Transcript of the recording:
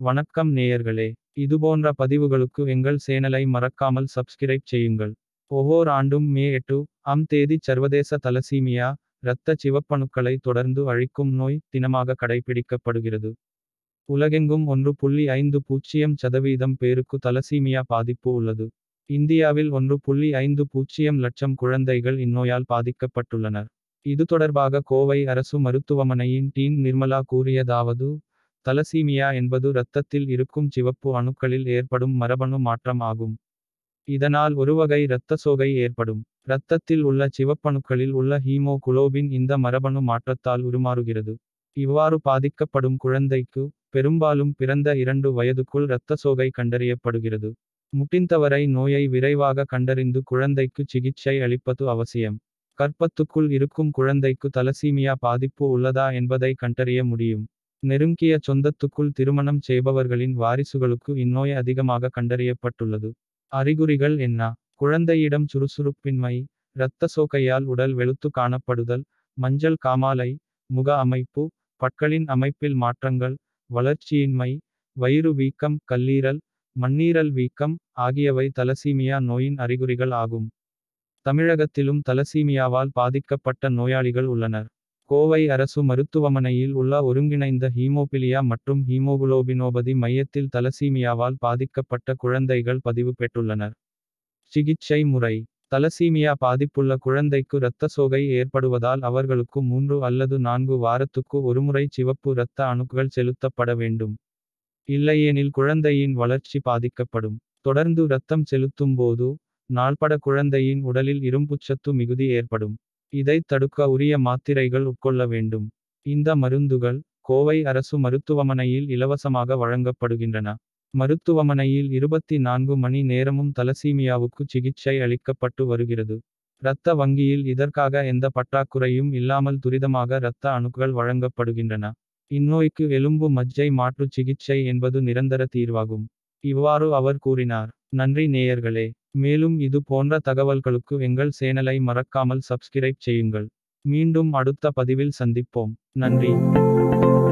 வணக்கம் நேயர்களே இதுபோன்ற பதிவுகளுக்கு எங்கள் சேனலை மறக்காமல் சப்ஸ்கிரைப் செய்யுங்கள் ஒவ்வொரு ஆண்டும் மே எட்டு அம் தேதி சர்வதேச தலசீமியா இரத்த சிவப்பணுக்களை தொடர்ந்து அழிக்கும் நோய் தினமாக கடைபிடிக்கப்படுகிறது உலகெங்கும் ஒன்று புள்ளி ஐந்து பூஜ்ஜியம் சதவீதம் பேருக்கு தலசீமியா பாதிப்பு உள்ளது இந்தியாவில் ஒன்று புள்ளி ஐந்து பூஜ்ஜியம் லட்சம் குழந்தைகள் இந்நோயால் பாதிக்கப்பட்டுள்ளனர் இது தொடர்பாக கோவை அரசு மருத்துவமனையின் டீன் நிர்மலா கூறியதாவது தலசீமியா என்பது இரத்தத்தில் இருக்கும் சிவப்பு அணுக்களில் ஏற்படும் மரபணு மாற்றம் ஆகும் இதனால் ஒருவகை இரத்த சோகை ஏற்படும் இரத்தத்தில் உள்ள சிவப்பணுக்களில் உள்ள ஹீமோகுளோபின் இந்த மரபணு மாற்றத்தால் உருமாறுகிறது இவ்வாறு பாதிக்கப்படும் குழந்தைக்கு பெரும்பாலும் பிறந்த இரண்டு வயதுக்குள் இரத்த சோகை கண்டறியப்படுகிறது முட்டிந்தவரை நோயை விரைவாக கண்டறிந்து குழந்தைக்கு சிகிச்சை அளிப்பது அவசியம் கற்பத்துக்குள் இருக்கும் குழந்தைக்கு தலசீமியா பாதிப்பு உள்ளதா என்பதை கண்டறிய முடியும் நெருங்கிய சொந்தத்துக்குள் திருமணம் செய்பவர்களின் வாரிசுகளுக்கு இந்நோய் அதிகமாக கண்டறியப்பட்டுள்ளது அறிகுறிகள் என்ன குழந்தையிடம் சுறுசுறுப்பின்மை இரத்த சோகையால் உடல் வெளுத்து காணப்படுதல் மஞ்சள் காமாலை முக அமைப்பு பற்களின் அமைப்பில் மாற்றங்கள் வளர்ச்சியின்மை வயிறு வீக்கம் கல்லீரல் மண்ணீரல் வீக்கம் ஆகியவை தலசீமியா நோயின் அறிகுறிகள் ஆகும் தமிழகத்திலும் தலசீமியாவால் பாதிக்கப்பட்ட நோயாளிகள் உள்ளனர் கோவை அரசு மருத்துவமனையில் உள்ள ஒருங்கிணைந்த ஹீமோபிலியா மற்றும் ஹீமோகுளோபினோபதி மையத்தில் தலசீமியாவால் பாதிக்கப்பட்ட குழந்தைகள் பதிவு பெற்றுள்ளனர் சிகிச்சை முறை தலசீமியா பாதிப்புள்ள குழந்தைக்கு இரத்த சோகை ஏற்படுவதால் அவர்களுக்கு மூன்று அல்லது நான்கு வாரத்துக்கு ஒருமுறை சிவப்பு இரத்த அணுக்கள் செலுத்தப்பட வேண்டும் இல்லையெனில் குழந்தையின் வளர்ச்சி பாதிக்கப்படும் தொடர்ந்து இரத்தம் செலுத்தும் போது நாள்பட குழந்தையின் உடலில் இரும்புச்சத்து மிகுதி ஏற்படும் இதை தடுக்க உரிய மாத்திரைகள் உட்கொள்ள வேண்டும் இந்த மருந்துகள் கோவை அரசு மருத்துவமனையில் இலவசமாக வழங்கப்படுகின்றன மருத்துவமனையில் இருபத்தி நான்கு மணி நேரமும் தலசீமியாவுக்கு சிகிச்சை அளிக்கப்பட்டு வருகிறது இரத்த வங்கியில் இதற்காக எந்த பற்றாக்குறையும் இல்லாமல் துரிதமாக இரத்த அணுக்கள் வழங்கப்படுகின்றன இந்நோய்க்கு எலும்பு மஜ்ஜை மாற்று சிகிச்சை என்பது நிரந்தர தீர்வாகும் இவ்வாறு அவர் கூறினார் நன்றி நேயர்களே மேலும் இது போன்ற தகவல்களுக்கு எங்கள் சேனலை மறக்காமல் சப்ஸ்கிரைப் செய்யுங்கள் மீண்டும் அடுத்த பதிவில் சந்திப்போம் நன்றி